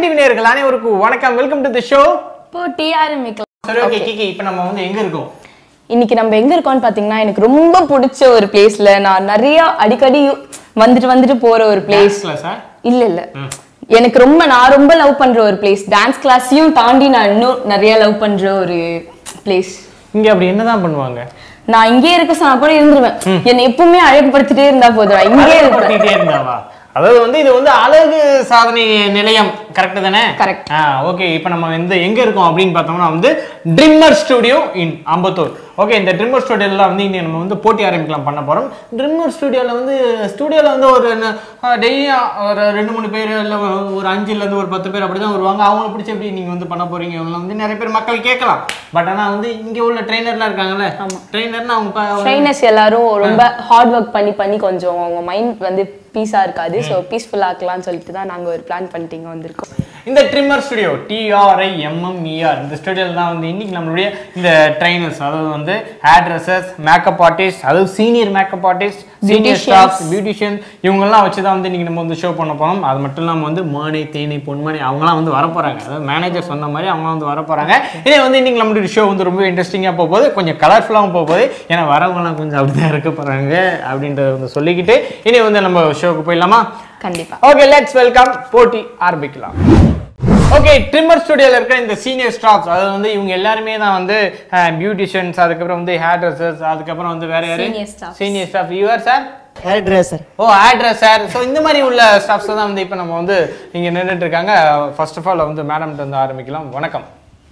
TV நேயர்கள் அனைவருக்கும் வணக்கம் வெல்கம் டு தி ஷோ போட்டி ஆரம்பிக்கலாம் சரி ஓகே கிக்கி இப்போ நம்ம வந்து எங்க இருக்கோம் இன்னைக்கு நம்ம எங்க இருக்கோம்னு பாத்தீங்கன்னா எனக்கு ரொம்ப பிடிச்ச ஒரு பிளேஸ்ல நான் நிறைய அடிக்கடி வந்துட்டு வந்துட்டு போற ஒரு பிளேஸ் கிளாஸ் சார் இல்ல இல்ல எனக்கு ரொம்ப நான் ரொம்ப லவ் பண்ற ஒரு பிளேஸ் டான்ஸ் கிளாஸையும் தாண்டி நான் இன்னும் நிறைய லவ் பண்ற ஒரு பிளேஸ் இங்க அப்படி என்னதான் பண்ணுவாங்க நான் இங்கே இருக்க சொன்னா கூட இருந்துருவேன் என்னை எப்பவுமே அழகுபடுத்திட்டே இருந்தா போதும் நான் இங்கே இருப்பேன் படுத்திட்டே இருந்தாவா அதாவது வந்து இது வந்து அழகு சாதனை நிலையம் கரெக்ட் தானே Correct. ஆ ஓகே இப்போ நம்ம வந்து எங்க இருக்கோம் அப்படின்னு பார்த்தோம்னா வந்து trimmer studio in Ambattur okay இந்த ட்ரிம்மர் ஸ்டுடியோல வந்து இன்னைக்கு நம்ம வந்து போட்டி ஆரம்பிக்கலாம் பண்ண போறோம் ட்ரிம்மர் ஸ்டுடியோல வந்து ஸ்டுடியோல வந்து ஒரு டெய்லியும் ஒரு ரெண்டு மூணு பேர் இல்லை ஒரு அஞ்சுல இருந்து ஒரு பத்து பேர் அப்படிதான் வருவாங்க அவங்கள பிடிச்சி எப்படி நீங்க வந்து பண்ண போறீங்க இவங்க வந்து நிறைய பேர் மக்கள் கேட்கலாம் பட் ஆனா வந்து இங்க உள்ள ட்ரெயினர்லாம் இருக்காங்கல்ல ட்ரெயினர்னா அவங்க ப- ட்ரைனர்ஸ் எல்லாரும் ரொம்ப ஹார்ட் ஒர்க் பண்ணி பண்ணி கொஞ்சம் அவங்க மைண்ட் வந்து பீஸா இருக்காது ஸோ பீஸ்ஃபுல்லா ஆக்கலாம்னு சொல்லிட்டு தான் நாங்க ஒரு பிளான் பண்ணிட்டு இங்க வந்திருக்கோம் இந்த ட்ரிம்மர் ஸ்டுடியோ டிஆர்ஐ எம்எம்இஆர் இந்த ஸ்டுடியோவில் தான் வந்து இன்னைக்கு நம்மளுடைய இந்த ட்ரைனர்ஸ் அதாவது வந்து ஹேர் ட்ரெஸ்ஸர்ஸ் மேக்கப் ஆர்டிஸ்ட் அதாவது senior makeup artist senior staffs beautician இவங்கெல்லாம் வச்சு தான் வந்து இன்னைக்கு நம்ம வந்து ஷோ பண்ண போறோம் அது மட்டும் இல்லாமல் வந்து மானை தேனை பொன்மணி அவங்களாம் வந்து வர போறாங்க அதாவது மேனேஜர் சொன்ன மாதிரி அவங்களாம் வந்து வர போறாங்க இதே வந்து இன்னைக்கு நம்மளுடைய ஷோ வந்து ரொம்ப இன்ட்ரெஸ்டிங்காக போக போகுது கொஞ்சம் கலர்ஃபுல்லாகவும் போக போகுது ஏன்னா வரவங்கலாம் கொஞ்சம் அப்படிதான் இருக்க போறாங்க அப்படின்றத வந்து சொல்லிக்கிட்டு இனி வந்து நம்ம ஷோக்கு போயிடலாமா கண்டிப்பா ஓகே லெட்ஸ் வெல்கம் போட்டி ஆரம்பிக்கலாம் ஓகே ட்ரிம்மர் ஸ்டுடியோவில் இருக்க இந்த சீனியர் ஸ்டாஃப்ஸ் அது வந்து இவங்க எல்லாருமே தான் வந்து பியூட்டிஷியன்ஸ் அதுக்கப்புறம் வந்து ஹேர் ட்ரெஸ்ஸர்ஸ் அதுக்கப்புறம் வந்து வேற யாரு Senior staffs. Senior staff your sir hair dresser oh hair dresser so இந்த மாதிரி உள்ள ஸ்டாஃப்ஸ் தான் வந்து இப்போ நம்ம வந்து இங்கே நின்றுட்டு இருக்காங்க ஃபர்ஸ்ட் ஆஃப் ஆல் வந்து மேடம்கிட்ட வந்து ஆரம்பிக்கலாம் வணக்கம்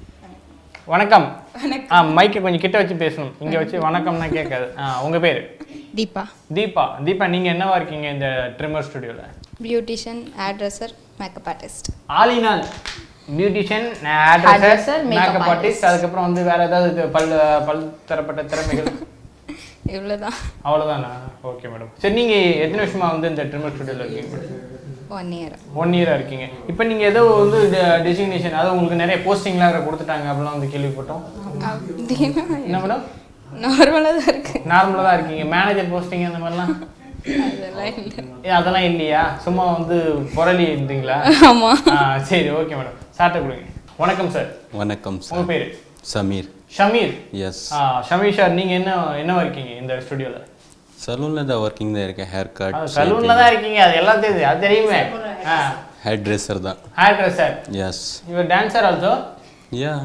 வணக்கம் ஆ மைக்கை கொஞ்சம் கிட்ட வச்சு பேசணும் இங்கே வச்சு வணக்கம்னா கேட்காது ஆ உங்கள் பேர் தீபா தீபா தீபா நீங்கள் என்னவா இருக்கீங்க இந்த ட்ரிம்மர் ஸ்டுடியோவில் பியூட்டிஷியன் ஹேர்ட்ரெஸ்ஸர் மேக்கப் ஆர்டிஸ்ட் ஆலினால் beautician Hairdresser, hairdresser makeup makeup artist அதுக்கப்புறம் வந்து வேற ஏதாவது இது பல் பல் தரப்பட்ட திறமைகள் இவ்வளோதான் அவ்வளோதானா ஓகே மேடம் சரி நீங்க எத்தனை வருஷமா வந்து இந்த ட்ரிம்மர் ஸ்டுடியோவில் இருக்கீங்க ஒன் இயர் ஒன் இயரா இருக்கீங்க இப்போ நீங்க ஏதோ வந்து டெசிக்னேஷன் அதாவது உங்களுக்கு நிறைய போஸ்டிங்லாம் வேற கொடுத்துட்டாங்க அப்படிலாம் வந்து கேள்விப்பட்டோம் அப்படின்னா என்ன மேடம் நார்மலாக தான் இருக்கு நார்மலாக தான் இருக்கீங்க மேனேஜர் போஸ்டிங் அந்த மாதிரிலாம் அதெல்லாம் இல்லை ஏ, அதெல்லாம் இல்லையா சும்மா வந்து புரளி இருந்தீங்களா ஆமாம் ஆ சரி ஓகே மேடம் சார்ட்ட கொடுங்க வணக்கம் சார் வணக்கம் உங்க சார் பேரு சமீர் ஷமீர் எஸ் ஆ ஷமீர் சார் நீங்க என்ன என்னவா இருக்கீங்க இந்த ஸ்டுடியோல சலூனில் தான் ஒர்க்கிங் தான் இருக்கேன் ஹேர் கட் சலூன்ல தான் இருக்கீங்க அது எல்லாம் தெரியுது அது தெரியுமே ஹேர் ட்ரெஸ்ஸர் தான் hair dresser yes your dancer also yeah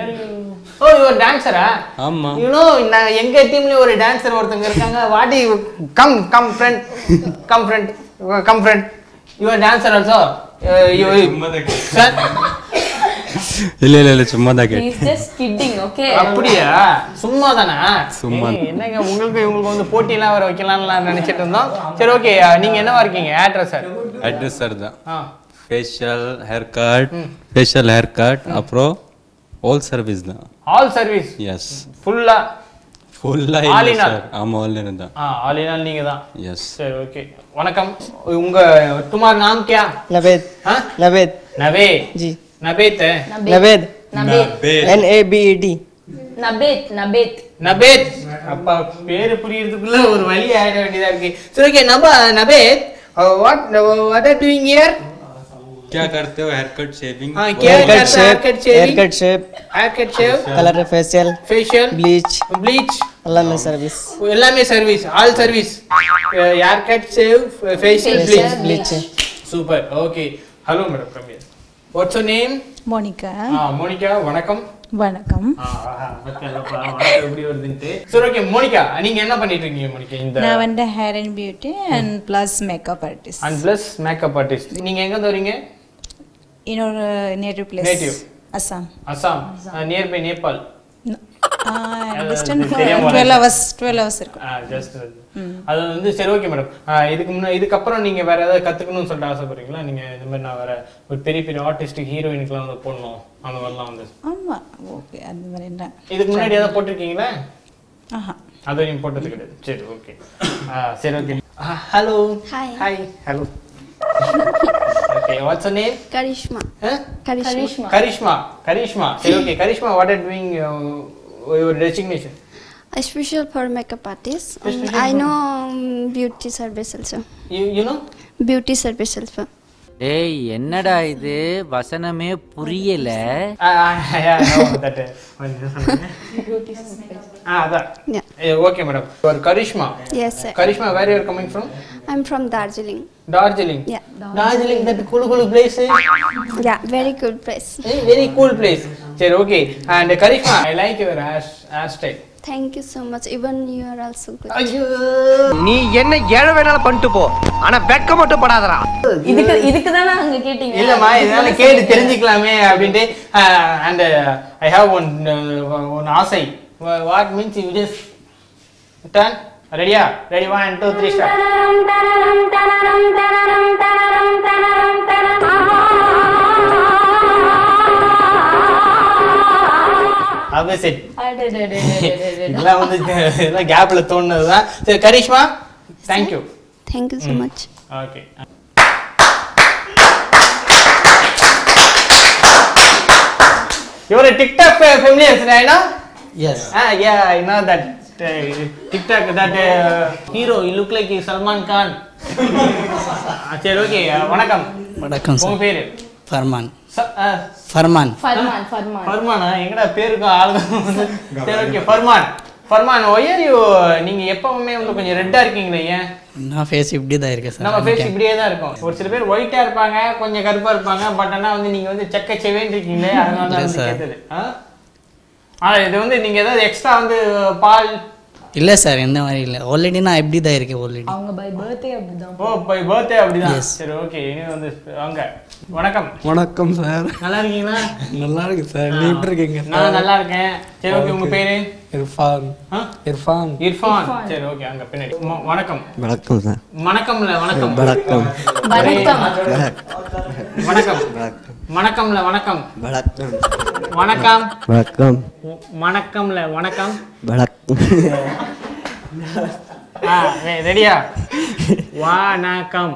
oh your டான்சரா ஆமாம் யூ நோ நான் எங்க டீம்ல ஒரு டான்சர் ஒருத்தங்க இருக்காங்க what you come come friend come friend come friend your dancer also sir இல்லை இல்லை இல்லை சும்மா தான் கேட்டேன் இஸ் ஜஸ்ட் கிட்டிங் ஓகே அப்படியா சும்மா தானா சும்மா. ஏய், என்னங்க உங்களுக்கு இவங்களுக்கு வந்து போட்டியெல்லாம் வர வைக்கலாம்னு நினைச்சிட்டு இருந்தோம் சரி ஓகே நீங்க என்னவா இருக்கீங்க ஆட்ரஸர் ஹேர் ட்ரெஸ்ஸர் தான் ah facial hair cut facial hair cut அப்புறம் ஆல் சர்வீஸ் தான் ஆல் சர்வீஸ் எஸ் ஃபுல்லா ஃபுல்லாக All in இல்லை all. சார் ஆமாம் ஆல் in தான் ஆ ஆலினால் நீங்க தான் எஸ் சரி ஓகே வணக்கம் உங்க तुम्हारा नाम क्या नवेद हाँ नवेद नवे जी नबेत है Naved Nabed N A B E D Nabed Nabed Nabed அப்பா பேரு புரியறதுக்குள்ள ஒரு வழி ஆயிட வேண்டியதா இருக்கு சரி ஓகே நப Nabed what what are doing here क्या करते हो हेयर कट शेविंग हां क्या hair cut hair shape cut hair shaving cut shape hair cut shave colour facial facial bleach bleach अल्लाह में सर्विस எல்லாமே service all service hair cut shave facial bleach bleach super okay hello madam come here what's your name Monica ah Monica வணக்கம் வணக்கம் ஆ, ஆஹா, பரவாயில்லப்பா, வணக்கம் எப்படி வருதுன்ட்டு. சரி okay Monica நீங்க என்ன பண்ணிட்டு இருக்கீங்க மோனிகா இந்த நான் வந்து hair and beauty and plus makeup artist and plus makeup artist நீங்க எங்க இருந்து வரீங்க இன்னொரு native place Native. Assam Assam near by Nepal distance தெரியாம டுவெல் ஹவர்ஸ் டுவெல் ஹவர்ஸ் இருக்கும் ஜஸ்ட் அது வந்து சரி ஓகே மேடம் இதுக்கு முன்ன இதுக்கப்புறம் நீங்க வேற ஏதாவது கத்துக்கணும்னு சொல்லிட்டு ஆசைப்படுறீங்களா நீங்க இந்த மாதிரி நான் வேற ஒரு பெரிய பெரிய ஆர்டிஸ்ட் ஹீரோயினுக்குலாம் வந்து போடணும் அந்த மாதிரிலாம் வந்து ஆமாம் ஓகே அந்த மாதிரி என்ன இதுக்கு முன்னாடி ஏதாவது போட்டிருக்கீங்களா ஆஹா அது நீங்க போட்டது கிடையாது சரி ஓகே சரி okay hello Hi. Hi hello okay what's your name Karishma. Karishma. Karishma Karishma சரி okay Karishma what are doing your designation Special for makeup artist. Um, Especially I for- know um, beauty service also. You you know Beauty service also. டேய் என்னடா இது வசனமே புரியல okay madam ஒரு Karishma Yes, sir. Karishma where your coming from I'm from Darjeeling. Darjeeling Yeah. Darjeeling that குளு குளு place Yeah, very good place. Very cool place சரி okay and Karishma I like your hair hair style Thank you so much. Even you are also good. ஐயோ நீ என்ன ஏழ வேணாலும் பண்ணிட்டு போ ஆனா வெக்க மட்டும் படாதடா இதுக்கு இதுக்கு தானே அங்க கேட்டீங்க இல்லம்மா இதனால கேட்டு தெரிஞ்சுக்கலாமே அப்படின்ட்டு and I have one one ஆசை what means you just done ரெடியா ready one two three start opposite இதெல்லாம் வந்து இதெல்லாம் கேப்ல தோணுனது தான் சரி Karishma thank you Thank you so much. Okay You're a TikTok uh, familiar, right now? Yes. Ah, yeah, I know that uh, TikTok, that uh, hero, you look like Salman Khan. Ah, சரி okay வணக்கம் வணக்கம் உங்க பேரு ஃபர்மான் ச- ஆ, ஃபர்மான் ஃபர்மான் ஃபர்மான் ஃபர்மானா எங்கடா பேருக்கும் ஆளுக்கும் வந்து சரி okay Farman Farman where you நீங்க எப்பவுமே வந்து கொஞ்சம் ரெட்டா இருக்கீங்களே ஏன் நான் ஃபேஸ் இப்படி தான் இருக்கு நம்ம ஃபேஸ் இப்படியே தான் இருக்கும் ஒரு சில பேர் ஒயிட்டா இருப்பாங்க கொஞ்சம் கருப்பா இருப்பாங்க பட் ஆனா வந்து நீங்க வந்து செக்க செவேன்னு இருக்கீங்களே அதனால தான் இல்ல வந்து sir. கேட்டது ஆ? ஆ இது வந்து நீங்க ஏதாவது எக்ஸ்ட்ரா வந்து பால் இல்லை சார் எந்த மாதிரி இல்லை ஆல்ரெடி நான் இப்படி தான் இருக்கேன் ஆல்ரெடி அவங்க பை பர்த்டே அப்படிதான் ஓ பை பர்த்டே அப்படிதான் Yes. சரி ஓகே இனி வந்து வாங்க வணக்கம் வணக்கம் சார் நல்லா இருக்கீங்களா நல்லா இருக்கு சார் நீ எப்படி இருக்கீங்க நான் நல்லா இருக்கேன் சரி ஓகே உங்க பேரு இர்ஃபான் ஆ? இர்ஃபான் இர்ஃபான் சரி ஓகே அங்க பின்னாடி ம- வணக்கம் வணக்கம் சார் வணக்கம்ல வணக்கம் வணக்கம் வணக்கம் வணக்கம் வணக்கம்ல வணக்கம் வணக்கம் வணக்கம் வணக்கம் வணக்கம்ல வணக்கம் வணக்கம் ஆ ரெடியா வணக்கம்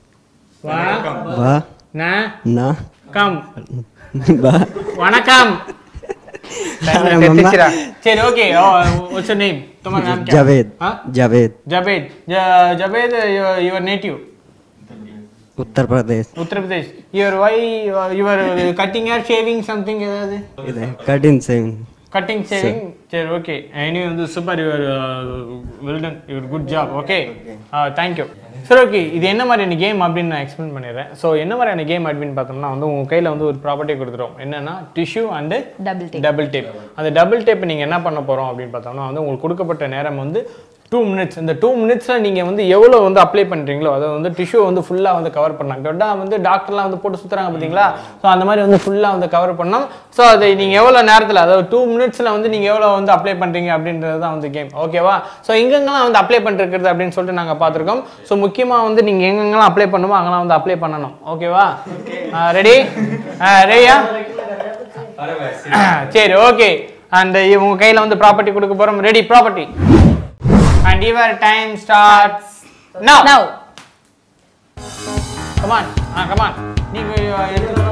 வா வணக்கம் நான் வா வணக்கம் मम्मा। சரி ஓகே what's your name तुम्हारा नाम क्या जावेद हाँ? Javed Javed Ja- Javed your native Uttar Pradesh Uttar Pradesh your why your cutting hair shaving something ஏதாவது இது கடின் சேவிங் கட்டிங் சேவிங் சரி ஓகே இனி வந்து super your well done your good job okay thank you சரி ஓகே இது என்ன மாதிரியான கேம் அப்படின்னு நான் எக்ஸ்பிளைன் பண்ணிடுறேன் ஸோ என்ன மாதிரியான கேம் அப்படின்னு பார்த்தோம்னா வந்து உங்கள் கையில் வந்து ஒரு ப்ராப்பர்ட்டி கொடுத்துரும் என்னன்னா tissue and double tape double tape அந்த டபுள் டேப் நீங்கள் என்ன பண்ண போகிறோம் அப்படின்னு பார்த்தோம்னா வந்து உங்களுக்கு கொடுக்கப்பட்ட நேரம் வந்து டூ மினிட்ஸ் இந்த டூ மினிட்ஸில் நீங்கள் வந்து எவ்வளோ வந்து அப்ளை பண்ணுறீங்களோ அதை வந்து டிஷ்யூ வந்து ஃபுல்லாக வந்து கவர் பண்ணாங்க தொட்டா வந்து டாக்டர்லாம் வந்து போட்டு சுற்றுறாங்க பார்த்தீங்களா ஸோ அந்த மாதிரி வந்து ஃபுல்லாக வந்து கவர் பண்ணோம் ஸோ அதை நீங்கள் எவ்வளோ நேரத்தில் அதாவது டூ மினிட்ஸில் வந்து நீங்கள் எவ்வளோ வந்து அப்ளை பண்ணுறீங்க அப்படின்றது தான் வந்து கேம் ஓகேவா ஸோ எங்கெங்கெல்லாம் வந்து அப்ளை பண்ணிருக்கிறது அப்படின்னு சொல்லிட்டு நாங்கள் பார்த்துருக்கோம் ஸோ முக்கியமாக வந்து நீங்கள் எங்கெங்கெல்லாம் அப்ளை பண்ணுமோ அங்கெல்லாம் வந்து அப்ளை பண்ணணும் ஓகேவா ரெடி ரெடியா சரி ஓகே அண்ட் உங்க கையில வந்து ப்ராப்பர்ட்டி கொடுக்க போறோம் ready property and your time starts now now come on ah come on நீங்க எடுத்து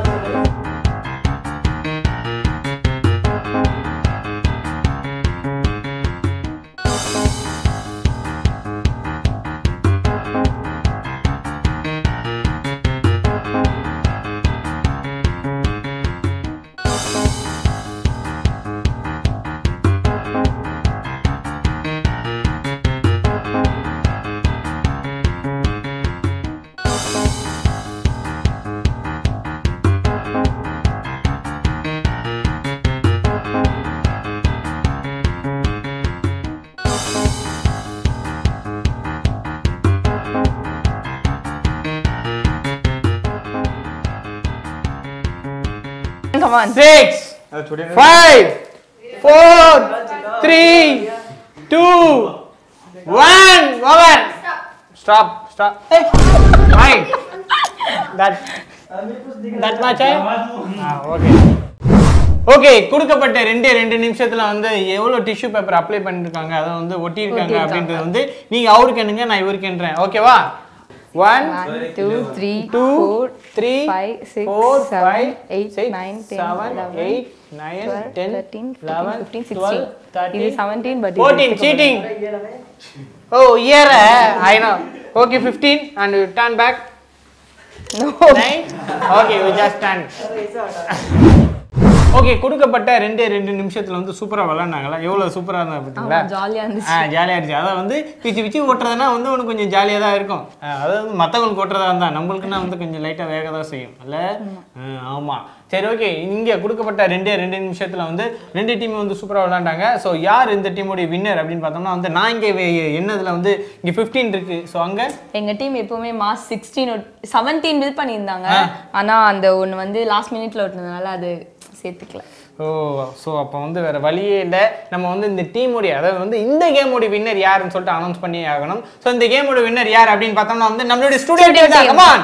come on six five four three two one over stop stop fine that that much okay okay கொடுக்கப்பட்ட ரெண்டே ரெண்டு நிமிஷத்துல வந்து எவ்வளவு டிஷ்யூ பேப்பர் அப்ளை பண்ணிருக்காங்க அதை வந்து ஒட்டி இருக்காங்க அப்படின்றது வந்து நீங்க அவருக்கு என்னங்க நான் இவருக்கு என்றேன் ஓகேவா one one two three two four three five six four seven five eight six nine ten seven eleven eight nine twelve ten thirteen eleven fifteen twelve sixteen thirteen இது seventeen but fourteen cheating oh year I know okay fifteen and turn back okay we just stand okay கொடுக்கப்பட்ட ரெண்டே ரெண்டு நிமிஷத்துல வந்து சூப்பரா விளையாண்டாங்களா எவ்வளவு சூப்பரா இருந்தா பார்த்தீங்களா ஆமா, jolly ஆ இருந்துச்சு. ஆ ஜாலியாக இருந்துச்சு அதான் வந்து பிச்சு பிச்சு ஓட்டுறதுனா வந்து உனக்கு கொஞ்சம் ஜாலியாக தான் இருக்கும் அஹ் அதாவது மற்றவங்களுக்கு ஓட்டுறதா இருந்தால் நம்மளுக்குன்னா வந்து கொஞ்சம் லைட்டாக வேக தான் செய்யும் இல்லை ஆமாம் சரி ஓகே இங்கே கொடுக்கப்பட்ட ரெண்டே ரெண்டு நிமிஷத்தில் வந்து ரெண்டு டீம் வந்து சூப்பராக விளாண்டாங்க ஸோ யார் இந்த டீமுடைய வின்னர் அப்படின்னு பார்த்தோம்னா வந்து நான் இங்கே என்னதில் வந்து இங்கே ஃபிஃப்டீன் இருக்குது ஸோ அங்கே எங்க டீம் எப்பவுமே மாஸ் சிக்ஸ்டீன் செவன்டீன் பில் பண்ணியிருந்தாங்க ஆனா அந்த ஒண்ணு வந்து லாஸ்ட் மினிட்ல ஓட்டுனதுனால அது சேர்த்துக்கல ஓ ஸோ அப்போ வந்து வேற வழியே இல்லை நம்ம வந்து இந்த டீமுடைய அதாவது வந்து இந்த கேமோட வின்னர் யாருன்னு சொல்லிட்டு அனௌன்ஸ் பண்ணி ஆகணும் ஸோ இந்த கேமோட வின்னர் யார் அப்படின்னு பார்த்தோம்னா வந்து நம்மளுடைய ஸ்டூடியோ டீம் தான் come on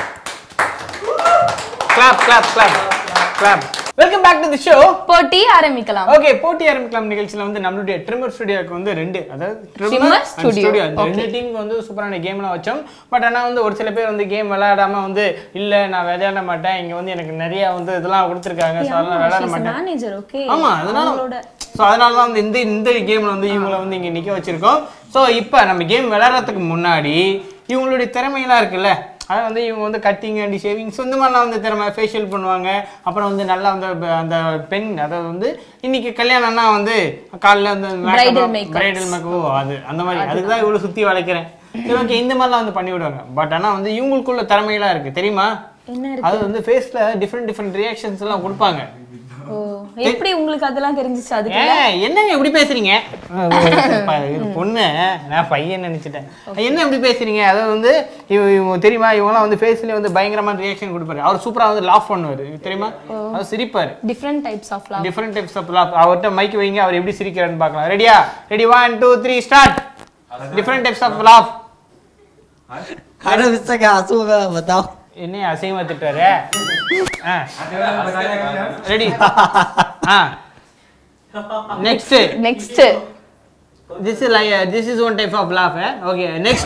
clap clap clap clap welcome back to the show போட்டி ஆரம்பிக்கலாம் ஓகே போட்டி ஆரம்பிக்கலாம் நிகழ்ச்சியில வந்து நம்மளுடைய ட்ரிம்மர் ஸ்டுடியோக்கு வந்து ரெண்டு அதாவது Trimmer ட்ரிம்மர் Studio. ஸ்டுடியோ அந்த ரெண்டு Okay. டீமுக்கு வந்து சூப்பரான கேம்லாம் வச்சோம் பட் ஆனால் வந்து ஒரு சில பேர் வந்து கேம் விளையாடாம வந்து இல்ல நான் விளையாட மாட்டேன் இங்க வந்து எனக்கு நிறைய வந்து இதெல்லாம் கொடுத்துருக்காங்க ஸோ அதெல்லாம் விளையாட மாட்டேன் மேனேஜர் ஓகே ஆமா அதனால ஸோ அதனால தான் வந்து இந்த இந்த கேம்ல வந்து இவங்கள வந்து இங்க நிக்க வச்சிருக்கோம் ஸோ இப்போ நம்ம கேம் விளையாடுறதுக்கு முன்னாடி இவங்களுடைய திறமையெல்லாம் இருக்குல்ல அதை வந்து இவங்க வந்து கட்டிங் அண்ட் ஷேவிங்ஸ் இந்த மாதிரிலாம் வந்து திறமை ஃபேஷியல் பண்ணுவாங்க அப்புறம் வந்து நல்லா வந்து ப- அந்த பெண் அதாவது வந்து இன்னைக்கு கல்யாணம்னா வந்து காலைல வந்து Bridal makeups. பிரைடல் மேக்கப் அது அந்த மாதிரி அதுக்கு தான் இவ்வளோ சுற்றி வளைக்கிறேன் சரி ஓகே இந்த மாதிரிலாம் வந்து பண்ணி விடுவாங்க பட் ஆனால் வந்து இவங்களுக்குள்ள திறமையெல்லாம் இருக்கு தெரியுமா என்ன அது வந்து ஃபேஸ்ல டிஃப்ரெண்ட் டிஃப்ரெண்ட் ரியாக்ஷன்ஸ் எல்லாம் கொடுப்பாங்க ஓ எப்படி உங்களுக்கு அதெல்லாம் தெரிஞ்சிச்சு அதுக்கு ஏன் என்னங்க இப்படி பேசுறீங்க ப- இது பொண்ணு நான் பையன் நினைச்சிட்டேன் என்ன இப்படி பேசுறீங்க அதாவது வந்து இவ இவங்க தெரியுமா இவங்கலாம் வந்து ஃபேஸ்லயே வந்து பயங்கரமான ரியாக்ஷன் கொடுப்பாரு அவர் சூப்பரா வந்து லாஃப் பண்ணுவாரு தெரியுமா அவர் சிரிப்பாரு different types of love different types of laugh அவர்கிட்ட மைக் வைங்க அவர் எப்படி சிரிக்கிறாருன்னு பார்க்கலாம் ரெடியா ready one two three start different types of laugh अरे इससे क्या आंसू होगा बताओ என்ன அசிங்கமா திட்டாரு ஆ ready ah next next This is like uh, this is one type of laugh, eh? Okay, next.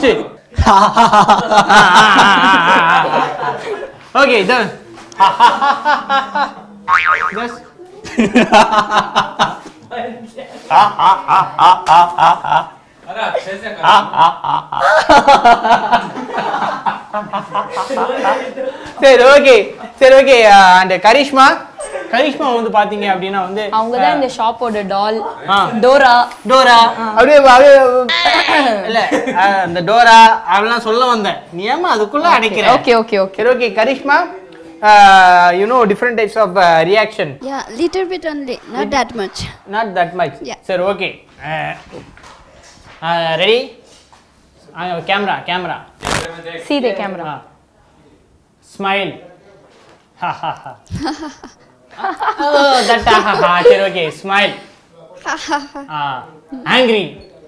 okay, done. Just. சரி ஓகே சரி ஓகே அந்த கரிஷ்மா கரிஷ்மா வந்து பாத்தீங்க அப்படின்னா வந்து அவங்க தான் இந்த ஷாப்போட டால் ஆ. டோரா டோரா அப்படியே அப்படியே இல்ல அஹ், அந்த டோரா அதெல்லாம் சொல்ல வந்தேன் நீ ஏமா அதுக்குள்ள அடைக்கிற ஓகே ஓகே ஓகே சரி okay Karishma you know different types of reaction Yeah, little bit only, not that much. Not that much Yeah. சரி okay ready camera camera see the camera smile that சரி okay smile angry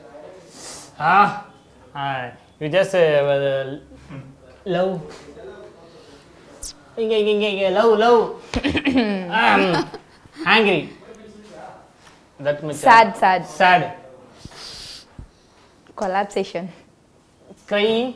you just love இங்க இங்க இங்க இங்க love love angry that much sad sad sad collaboration crying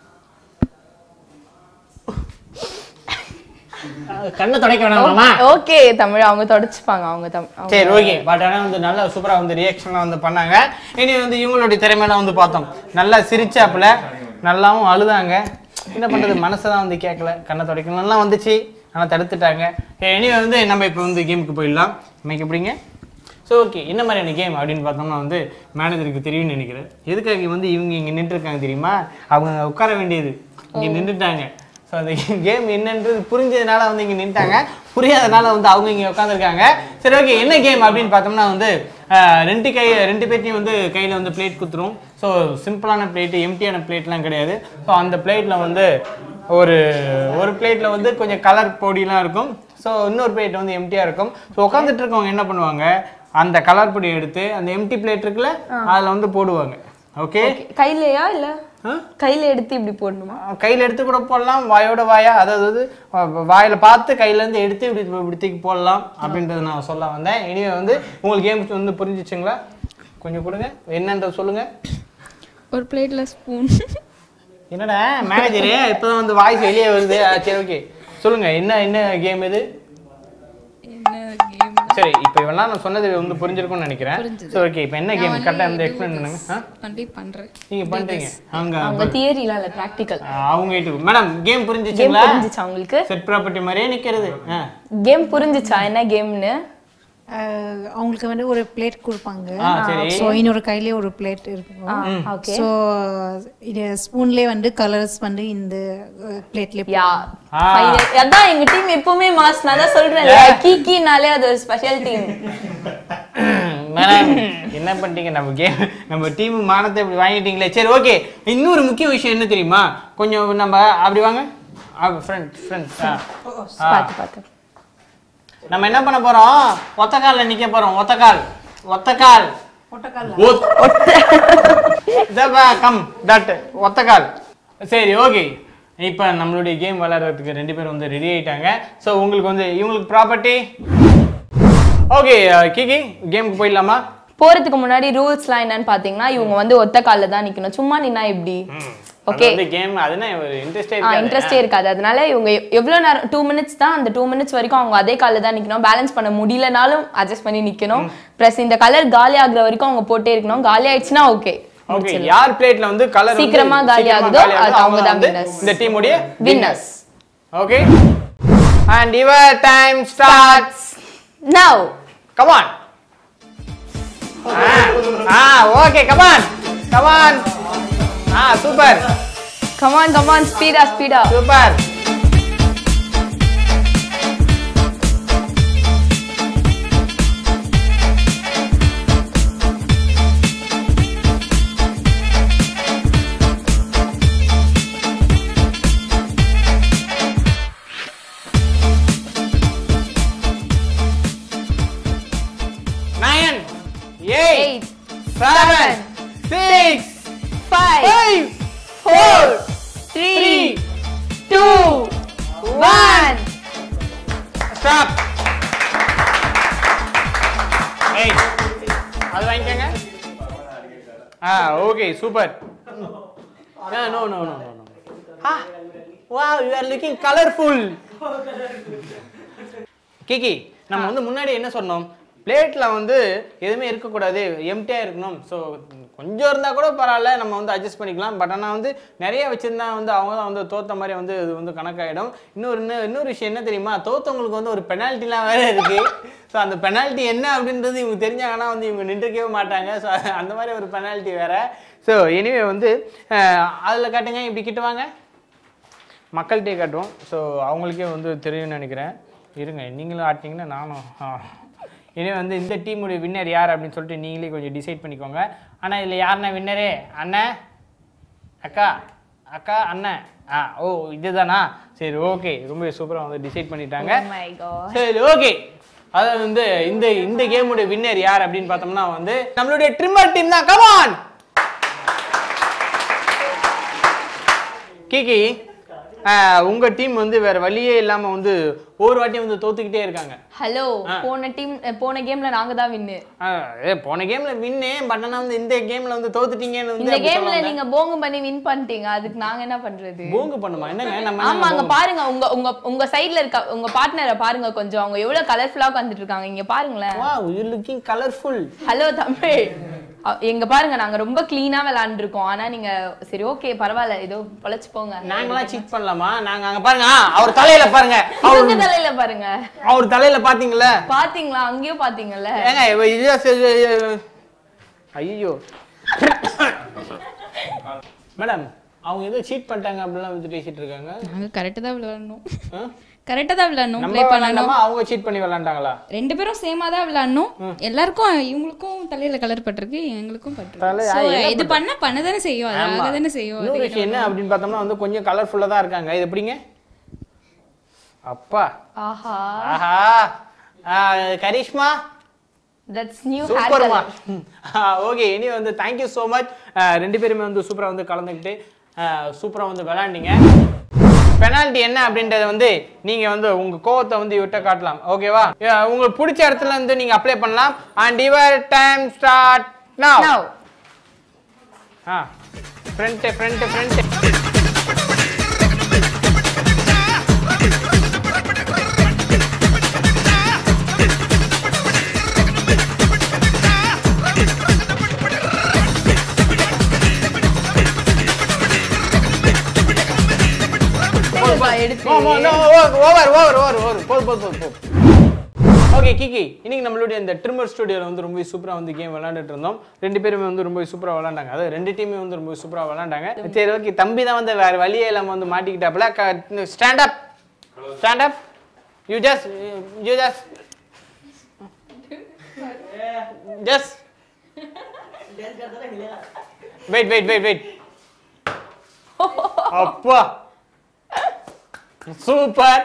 கண்ணை துடைக்க வேணாமா okay Tamil அவங்க தொடச்சுப்பாங்க அவங்க தமிழ் சரி ஓகே பட் ஆனால் வந்து நல்லா சூப்பராக வந்து ரியாக்ஷன்லாம் வந்து பண்ணாங்க இனி வந்து இவங்களுடைய திறமையெல்லாம் வந்து பார்த்தோம் நல்லா சிரிச்சாப்புல நல்லாவும் அழுதாங்க என்ன பண்ணுறது மனசை தான் வந்து கேட்கல கண்ணை துடைக்கணும்லாம் வந்துச்சு ஆனால் தடுத்துட்டாங்க இனி வந்து நம்ம இப்போ வந்து கேமுக்கு போயிடலாம் இன்னைக்கு எப்படிங்க ஸோ ஓகே என்ன மாதிரியான கேம் அப்படின்னு பார்த்தோம்னா வந்து மேனேஜருக்கு தெரியும்னு நினைக்கிறேன் எதுக்காக வந்து இவங்க இங்கே நின்றுருக்காங்க தெரியுமா அவங்க அங்க உட்கார வேண்டியது இங்கே நின்றுட்டாங்க ஸோ அந்த கேம் என்னன்றது புரிஞ்சதுனால வந்து இங்கே நின்ட்டாங்க புரியாதனால வந்து அவங்க இங்கே உட்காந்துருக்காங்க சரி ஓகே என்ன கேம் அப்படின்னு பார்த்தோம்னா வந்து ஆஹ், ரெண்டு கை ரெண்டு பேர்ட்டையும் வந்து கையில் வந்து பிளேட் குத்துரும் ஸோ சிம்பிளான பிளேட்டு எம்டியான பிளேட்லாம் கிடையாது ஸோ அந்த பிளேட்டில் வந்து ஒரு ஒரு பிளேட்டில் வந்து கொஞ்சம் கலர் பொடிலாம் இருக்கும் ஸோ இன்னொரு பிளேட் வந்து எம்டியாக இருக்கும் ஸோ உட்காந்துட்டு இருக்கவங்க என்ன பண்ணுவாங்க அந்த கலர் பொடி எடுத்து அந்த எம்டி பிளேட் இருக்குல்ல அதில் வந்து போடுவாங்க ஓகே கையிலயா இல்ல கையில எடுத்து இப்படி போடணுமா கையில் எடுத்து கூட போடலாம் வாயோட வாயா அதாவது வ- வாயில பார்த்து கையில இருந்து எடுத்து இப்படி இப்படி தூக்கி போடலாம் அப்படின்றத நான் சொல்ல வந்தேன் இனிமே வந்து உங்களுக்கு கேம் வந்து புரிஞ்சிச்சுங்களா கொஞ்சம் கொடுங்க என்னன்றது சொல்லுங்க ஒரு பிளேட்ல ஸ்பூன் என்னடா மேனேஜரு இப்போதான் வந்து வாய்ஸ் வெளியே வருது ஆ, சரி ஓகே சொல்லுங்க என்ன என்ன கேம் இது என்ன கேம் சரி இப்போ இவெல்லாம் நான் சொன்னது வந்து புரிஞ்சிருக்கும்னு நினைக்கிறேன் புரிஞ்சுது. சரி ஓகே இப்போ என்ன கேம் கரெக்டாக வந்து எக்ஸ்பிளைன் பண்ணுங்க ஆ ஒன்லி பண்றேன் நீங்க பண்றீங்க அங்க அவங்க தியரிலாம் இல்ல ப்ராக்டிக்கல் அவங்க கிட்ட மேடம் கேம் கேம் புரிஞ்சிச்சுங்களா புரிஞ்சுச்சா உங்களுக்கு செட் ப்ராப்பர்ட்டி மாதிரியே நிக்கிறது ஆ. கேம் புரிஞ்சுச்சா என்ன கேம்னு அஹ், அவங்களுக்கு வந்து ஒரு பிளேட் கொடுப்பாங்க ஆ, சரி. ஸோ இன்னொரு கையிலே ஒரு பிளேட் இருக்கும் ஓகே ஸோ இது ஸ்பூன்லேயே வந்து கலர்ஸ் வந்து இந்த பிளேட்லேயே யா ஆ. அதான் எங்க டீம் எப்பவுமே மாஸ் நான் தான் சொல்றேன் கீக்கினாலே அது ஒரு ஸ்பெஷல் டீம் மேடம் என்ன பண்ணிட்டீங்க நம்ம கேம் நம்ம டீம் மானத்தை இப்படி வாங்கிட்டீங்களே சரி ஓகே இன்னொரு முக்கிய விஷயம் என்ன தெரியுமா கொஞ்சம் நம்ம அப்படி வாங்க ஃப்ரெண்ட் ஃப்ரெண்ட் பார்த்து பார்த்து நம்ம என்ன பண்ண போறோம் ஒத்த கால்ல நிக்க போறோம் ஒத்த கால் ஒத்த கால் கம் தட் ஒத்த கால் சரி ஓகே இப்போ நம்மளுடைய கேம் விளையாடுறதுக்கு ரெண்டு பேரும் வந்து ரெடி ஆயிட்டாங்க ஸோ உங்களுக்கு வந்து இவங்களுக்கு ப்ராப்பர்ட்டி ஓகே கிகி கேமுக்கு போயிடலாமா போறதுக்கு முன்னாடி ரூல்ஸ்லாம் என்னன்னு பாத்தீங்கன்னா இவங்க வந்து ஒத்த கால்ல தான் நிக்கணும் சும்மா நின்னா எப்படி ஓகே ஓகே கேம் அதுனா இன்ட்ரெஸ்டே இன்ட்ரெஸ்டே இருக்காது அதனால இவங்க எவ்- எவ்வளவு நேரம் டூ மினிட்ஸ் தான் அந்த டூ மினிட்ஸ் வரைக்கும் அவங்க அதே காலில் தான் நிக்கணும் பேலன்ஸ் பண்ண முடியலனாலும் அட்ஜஸ்ட் பண்ணி நிக்கணும் ப்ளஸ் இந்த கலர் காலி ஆகுற வரைக்கும் அவங்க போட்டே இருக்கணும் காலி ஆயிடுச்சுன்னா ஓகே ஓகே யார் பிளேட்ல வந்து கலர் சீக்கிரமா காலி ஆகுதோ, அது அவங்க தான் winners. இந்த டீம் உடைய winners okay and your time starts now come on ah okay come on come on ah super come on come on ஸ்பீடா ஸ்பீடா super nine eight eight seven six five five four three two one stop ஏய் அது வாங்கிக்கோங்க ah okay super no no no no no ah wow you are looking colourful Kiki நம்ம வந்து முன்னாடி என்ன சொன்னோம் பிளேட்ல வந்து எதுவுமே இருக்கக்கூடாது எம்டியாக இருக்கணும் ஸோ கொஞ்சம் இருந்தால் கூட பரவாயில்ல நம்ம வந்து அட்ஜஸ்ட் பண்ணிக்கலாம் பட் ஆனால் வந்து நிறைய வச்சிருந்தா வந்து அவங்க தான் வந்து தோத்த மாதிரி வந்து இது வந்து கணக்காயிடும் இன்னொரு இன்னும் இன்னொரு விஷயம் என்ன தெரியுமா தோத்தவங்களுக்கு வந்து ஒரு பெனால்ட்டிலாம் வேற இருக்கு ஸோ அந்த பெனால்ட்டி என்ன அப்படின்றது இவங்க தெரிஞ்சாங்கன்னா வந்து இவங்க நின்றுக்கவே மாட்டாங்க ஸோ அந்த மாதிரி ஒரு பெனால்ட்டி வேற ஸோ எனிவே வந்து அதில் காட்டுங்க இப்படி கிட்ட வாங்க மக்கள்கிட்டே காட்டுவோம் ஸோ அவங்களுக்கே வந்து தெரியும்னு நினைக்கிறேன் இருங்க நீங்களும் ஆட்டிங்கன்னா நானும் ஆ. இனி வந்து இந்த டீமுடைய வின்னர் யார் அப்படின்னு சொல்லிட்டு நீங்களே கொஞ்சம் டிசைட் பண்ணிக்கோங்க ஆனால் இதில் யாருண்ணா வின்னரே அண்ணன் அக்கா அக்கா அண்ணன் ஆ ஓ இதுதானா சரி ஓகே ரொம்ப சூப்பராக வந்து டிசைட் பண்ணிட்டாங்க மை காட் சரி ஓகே அதாவது வந்து இந்த இந்த கேமுடைய வின்னர் யார் அப்படின்னு பார்த்தோம்னா வந்து நம்மளுடைய ட்ரிம்மர் டீம் தான் கமான் கிகி ஆஹ், உங்க டீம் வந்து வேற வழியே இல்லாம வந்து ஒவ்வொரு வாட்டியும் வந்து தோத்துக்கிட்டே இருக்காங்க ஹலோ போன டீம் போன கேம்ல நாங்க தான் வின்னு ஆஹ், ஏ, போன கேம்ல வின்னு பட் ஆனா வந்து இந்த கேம்ல வந்து தோத்துட்டீங்கன்னு வந்து இந்த அப்படி கேம்ல சொல்லுவாங்க. நீங்க போங்க பண்ணி வின் பண்ணிட்டீங்க அதுக்கு நாங்க என்ன பண்றது போங்கு பண்ணுமா என்னங்க நம்ம ஆமா அங்க என்ன பாருங்க உங்க உங்க உங்க சைடுல இருக்க உங்க பார்ட்னரை பாருங்க கொஞ்சம் அவங்க எவ்வளவு கலர்ஃபுல்லா உட்காந்துட்டு இருக்காங்க இங்க பாருங்களேன் wow you looking colourful hello Tamil அ- எங்க பாருங்க நாங்க ரொம்ப கிளீனா விளையாண்டுருக்கோம் ஆனா நீங்க சரி ஓகே பரவாயில்ல ஏதோ பொழைச்சு போங்க நாங்களாம் சீட் பண்ணலாமா நாங்க அங்க பாருங்க ஆ, அவர் தலையில பாருங்க அவர் இவங்க தலையில பாருங்க அவர் தலையில பாத்தீங்கல்ல பாத்தீங்களா அங்கேயும் பாத்தீங்கல்ல ஏங்க இவ இது ச- ஐயோ மேடம் அவங்க ஏதோ சீட் பண்ணிட்டாங்க அப்படிலாம் வந்து பேசிட்டு இருக்காங்க நாங்க கரெக்டா தான் விளையாடணும் ஆ? கரெக்டா தான் விளையாடணும் நம்ம ப்ளே பண்ணணும் விளையாண்டாமா அவங்க சீட் பண்ணி விளையாண்டாங்களா ரெண்டு பேரும் சேமா தான் விளையாடணும் எல்லாருக்கும் இவங்களுக்கும் தலையில கலர் பட்டிருக்கு எங்களுக்கும் தலை- பட்டிருக்கு ஆ, So, என்ன இது பண்ண பண்ணதானே செய்யும் அது ஆமா. ஆக தானே செய்யும் அது இன்னொரு விஷயம் என்ன அப்படின்னு பார்த்தோம்னா வந்து கொஞ்சம் கலர்ஃபுல்லா தான் இருக்காங்க இது எப்படிங்க அப்பா ஆஹா ஆஹா ஆ, கரிஷ்மா தட்ஸ் நியூ ஹேர் சூப்பர்மா கலர் ஓகே இனி வந்து தேங்க்யூ ஸோ மச் ரெண்டு பேருமே வந்து சூப்பராக வந்து கலந்துக்கிட்டு சூப்பராக வந்து விளாண்டிங்க பெனால்ட்டி என்ன அப்படின்றத வந்து நீங்க வந்து உங்க கோவத்தை வந்து இவர்கிட்ட காட்டலாம் ஓகேவா உங்களுக்கு பிடிச்ச இடத்துல இருந்து நீங்க அப்ளை பண்ணலாம் and your time start now now ah front front front எடுத்து ஓவர் ஓவர் ஓவர் ஓவர் போது போது போது போது ஓகே கிக்கி இன்னைக்கு நம்மளுடைய இந்த ட்ரிம்மர் ஸ்டுடியோவில் வந்து ரொம்ப சூப்பராக வந்து கேம் விளையாண்டுட்டு இருந்தோம் ரெண்டு பேருமே வந்து ரொம்ப சூப்பராக விளாண்டாங்க அதாவது ரெண்டு டீமே வந்து ரொம்ப சூப்பராக விளாண்டாங்க சரி ஓகே தம்பி தான் வந்து வேற வழியே இல்லாமல் வந்து மாட்டிக்கிட்டாப்புல stand up stand up you just you just just wait wait wait wait அப்பா சூப்பர்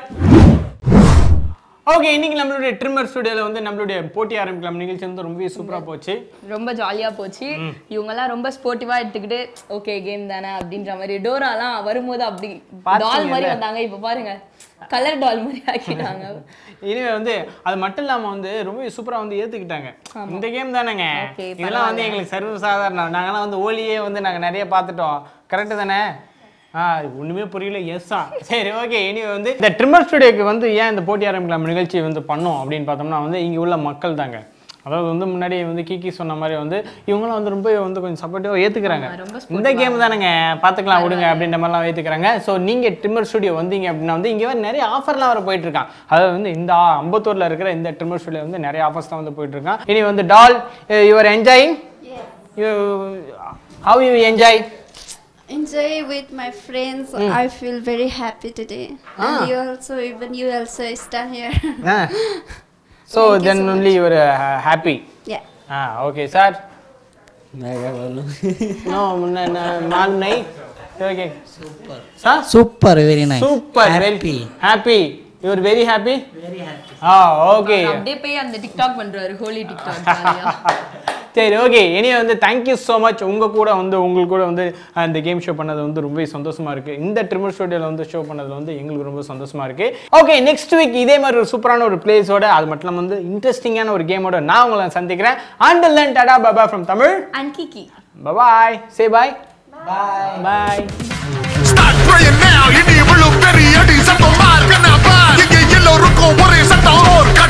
ஓகே இன்னைக்கு நம்மளுடைய ட்ரிம்மர் ஸ்டுடியோல வந்து நம்மளுடைய போட்டி ஆரம்பிக்கலாம் நிகழ்ச்சி வந்து ரொம்ப சூப்பரா போச்சு ரொம்ப ஜாலியா போச்சு இவங்கெல்லாம் ரொம்ப ஸ்போர்ட்டிவா எடுத்துக்கிட்டு ஓகே கேம் தானே அப்படின்ற மாதிரி டோராலாம் வரும்போது அப்படி டால் மாதிரி வந்தாங்க இப்ப பாருங்க கலர் டால் மாதிரி ஆக்கிட்டாங்க இனிமே வந்து அது மட்டும் இல்லாம வந்து ரொம்ப சூப்பரா வந்து ஏத்துக்கிட்டாங்க இந்த கேம் தானேங்க Okay, இதெல்லாம் வந்து எங்களுக்கு சர்வ சாதாரணம் நாங்கெல்லாம் வந்து ஓலியே வந்து நாங்க நிறைய பார்த்துட்டோம் கரெக்டு தானே ஆ ஒண்ணுமே புரியல எஸ் தான் சரி ஓகே இனி வந்து இந்த ட்ரிம்மர் ஸ்டுடியோக்கு வந்து ஏன் இந்த போட்டி ஆரம்பிக்கலாம் நிகழ்ச்சி வந்து பண்ணோம் அப்படின்னு பார்த்தோம்னா வந்து இங்கே உள்ள மக்கள் தாங்க அதாவது வந்து முன்னாடி வந்து கீக்கி சொன்ன மாதிரி வந்து இவங்களாம் வந்து ரொம்ப வந்து கொஞ்சம் சப்போர்ட்டிவாக ஏற்றுக்கிறாங்க இந்த கேம் தானேங்க பார்த்துக்கலாம் விடுங்க அப்படின்ற மாதிரிலாம் ஏற்றுக்கிறாங்க ஸோ நீங்கள் ட்ரிம்மர் ஸ்டுடியோ வந்தீங்க அப்படின்னா வந்து இங்கே வந்து நிறைய ஆஃபர்லாம் வர போயிட்டு இருக்கான் அதாவது வந்து இந்த அம்பத்தூரில் இருக்கிற இந்த ட்ரிம்மர் ஸ்டுடியோ வந்து நிறைய ஆஃபர்ஸ் தான் வந்து போயிட்டு இருக்கான் இனி வந்து டால் your enjoying you how you enjoy Enjoy with my friends. I feel very happy today. And you also, even you also stand here. So then only your happy yeah. Ah okay sir मेगा बोलो no मान नहीं okay super sir super very nice super happy happy you are very happy very happy हाँ okay அப்படியே போய் அந்த TikTok பண்றாரு Holi TikTok ஜாலியா சரி ஓகே இனி வந்து தேங்க்யூ ஸோ மச் உங்கள் கூட வந்து உங்களுக்கு கூட வந்து அஹ், இந்த கேம் ஷோ பண்ணது வந்து ரொம்ப சந்தோஷமா இருக்கு இந்த ட்ரிமர் ஸ்டுடியோவில் வந்து ஷோ பண்ணதுல வந்து எங்களுக்கு ரொம்ப சந்தோஷமா இருக்கு ஓகே நெக்ஸ்ட் வீக் இதே மாதிரி ஒரு சூப்பரான ஒரு பிளேஸோட அது மட்டும் இல்லாமல் வந்து இன்ட்ரெஸ்டிங்கான ஒரு கேமோட நான் உங்களை சந்திக்கிறேன் ஆண்டல் அண்ட் டாடா பாபா from Tamil and Kiki bye say bye bye bye Start praying now, இனி விழும் பெரிய அடி சத்தம் மார்க்கனா பார் இங்கே எல்லோருக்கும் ஒரே சத்தம் ஓர்